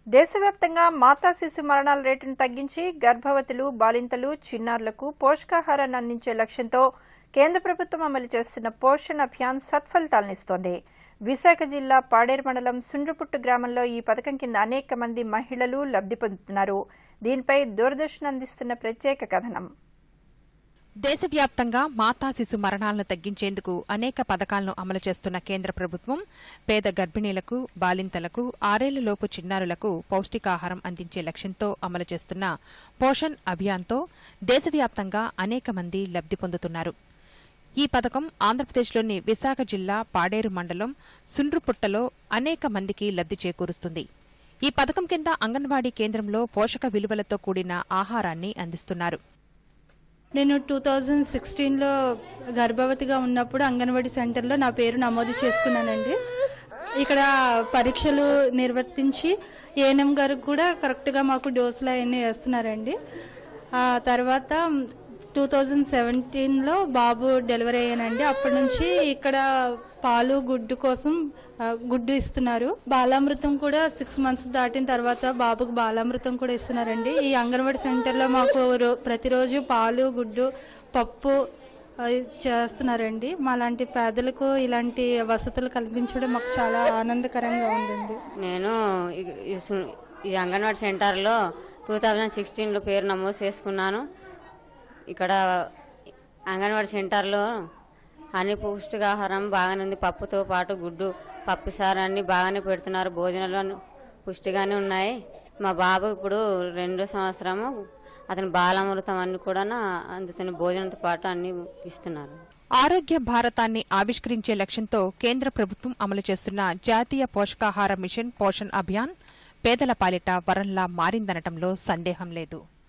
దేశవ్యాప్తంగా మాతా శిశు మరణాల రేటును తగ్గించి గర్భవతులు బాలింతలు చిన్నారులకు పోషకాహారాన్ని అందించే లక్ష్యంతో కేంద్ర ప్రభుత్వం అమలు చేస్తున్న పోషణ్ అభియాన్ సత్ఫలితాలనిస్తోంది విశాఖ జిల్లా పాడేరు మండలం సుండ్రుపుట్టు గ్రామంలో ఈ పథకం కింద అనేక మంది మహిళలు లబ్ధి పొందుతున్నారు దీనిపై దూరదర్శన్ అందిస్తున్న ప్రత్యేక కథనం దేశవ్యాప్తంగా మాతా శిశు మరణాలను తగ్గించేందుకు అనేక పథకాలను అమలు చేస్తున్న కేంద్ర ప్రభుత్వం పేద గర్భిణీలకు బాలింతలకు ఆరేళ్లలోపు చిన్నారులకు పౌష్టికాహారం అందించే లక్ష్యంతో అమలు చేస్తున్న పోషణ్ అభియాన్తో దేశవ్యాప్తంగా అనేక మంది లబ్ధి పొందుతున్నారు ఈ పథకం ఆంధ్రప్రదేశ్లోని విశాఖ జిల్లా పాడేరు మండలం సుండ్రుపుట్టలో అనేక మందికి లబ్ధి చేకూరుస్తుంది ఈ పథకం కింద అంగన్వాడీ కేంద్రంలో పోషక విలువలతో కూడిన ఆహారాన్ని అందిస్తున్నారు నేను టూ థౌజండ్ సిక్స్టీన్లో గర్భవతిగా ఉన్నప్పుడు అంగన్వాడీ సెంటర్లో నా పేరు నమోదు చేసుకున్నానండి ఇక్కడ పరీక్షలు నిర్వర్తించి ఏఎన్ఎం గారు కూడా కరెక్ట్గా మాకు డోసులు అవన్నీ వేస్తున్నారండి ఆ తర్వాత టూ థౌజండ్ సెవెంటీన్లో బాబు డెలివరీ అయ్యానండి అప్పటి నుంచి ఇక్కడ పాలు గుడ్డు కోసం ఆ, గుడ్డు ఇస్తున్నారు బాలామృతం కూడా సిక్స్ మంత్స్ దాటిన తర్వాత బాబుకు బాలామృతం కూడా ఇస్తున్నారండి ఈ అంగన్వాడీ సెంటర్లో మాకు రో- ప్రతిరోజు పాలు గుడ్డు పప్పు ఆ, చేస్తున్నారండి మాలాంటి పేదలకు ఇలాంటి వసతులు కల్పించడం మాకు చాలా ఆనందకరంగా ఉందండి నేను ఈ- ఈ సు- ఈ అంగన్వాడీ సెంటర్లో టూ థౌజండ్ సిక్స్టీన్లో పేరు నమోదు చేసుకున్నాను ఇక్కడ అంగన్వాడీ సెంటర్లో అన్ని పౌష్టికాహారం బాగానే ఉంది పప్పుతో పాటు గుడ్డు పప్పు సారు అన్ని బాగానే పెడుతున్నారు భోజనాలు పుష్టిగానే ఉన్నాయి మా బాబు ఇప్పుడు రెండో సంవత్సరము అతని బాలామృతం అన్ని కూడా అందుతున్న భోజనంతో పాటు అన్ని ఇస్తున్నారు ఆరోగ్య భారతాన్ని ఆవిష్కరించే లక్ష్యంతో కేంద్ర ప్రభుత్వం అమలు చేస్తున్న జాతీయ పోషకాహార మిషన్ పోషణ్ అభియాన్ పేదల పాలిట వరంలా మారిందనటంలో సందేహం లేదు